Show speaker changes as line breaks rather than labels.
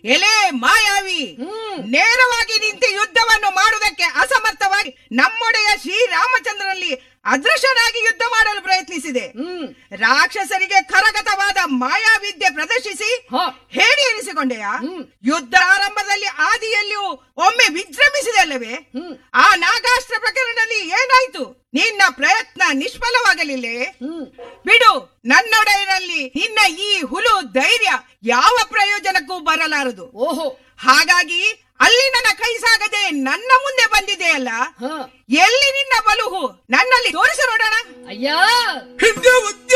ಎಲೆ ಮಾಯಾವಿ
ಹ್ಮ್.
ನೇರವಾಗಿ ನಿಂತು ಯುದ್ಧವನ್ನು ಮಾಡುವುದಕ್ಕೆ ಅಸಮರ್ಥವಾಗಿ ನಮ್ಮೊಡೆಯ ಶ್ರೀರಾಮಚಂದ್ರನಲ್ಲಿ ಅದೃಶ್ಯನಾಗಿ ಯುದ್ಧ ಮಾಡಲು ಪ್ರಯತ್ನಿಸಿದೆ
ಹ್ಮ್
ರಾಕ್ಷಸರಿಗೆ ಕರಗತವಾದ ಮಾಯಾವಿದ್ಯೆ ಪ್ರದರ್ಶಿಸಿ
ಹ
ಹೇಳಿ ಎನಿಸಿಕೊಂಡೆಯಾ
ಹ್ಮ್.
ಯುದ್ಧ ಆರಂಭದಲ್ಲಿ ಆದಿಯಲ್ಲಿಯೂ ಒಮ್ಮೆ ವಿಜೃಂಭಿಸಿದೆ ಅಲ್ಲವೇ
ಹ್ಮ್.
ಆ ನಾಗಾಸ್ತ್ರ ಪ್ರಕರಣದಲ್ಲಿ ಏನಾಯ್ತು ನಿನ್ನ ಪ್ರಯತ್ನ ನಿಷ್ಫಲವಾಗಲಿಲ್ಲೇ
ಹ್ಮ್
ಬಿಡು ನನ್ನೊಡೆಯನಲ್ಲಿ ನಿನ್ನ ಈ ಹುಲು ಧೈರ್ಯ ಯಾವ ಪ್ರಯೋಜನಕ್ಕೂ ಬರಲಾರದು
ಓಹೋ
ಹಾಗಾಗಿ ಅಲ್ಲಿ ನನ್ನ ಕೈ ಸಾಗದೆ ನನ್ನ ಮುಂದೆ ಬಂದಿದೆಯಲ್ಲ
ಹ
ಎಲ್ಲಿ ನಿನ್ನ ಬಲುಹು ನನ್ನಲ್ಲಿ ತೋರಿಸ ನೋಡೋಣ
ಅಯ್ಯ
ಹಿಂದೆ ಉದ್ಯ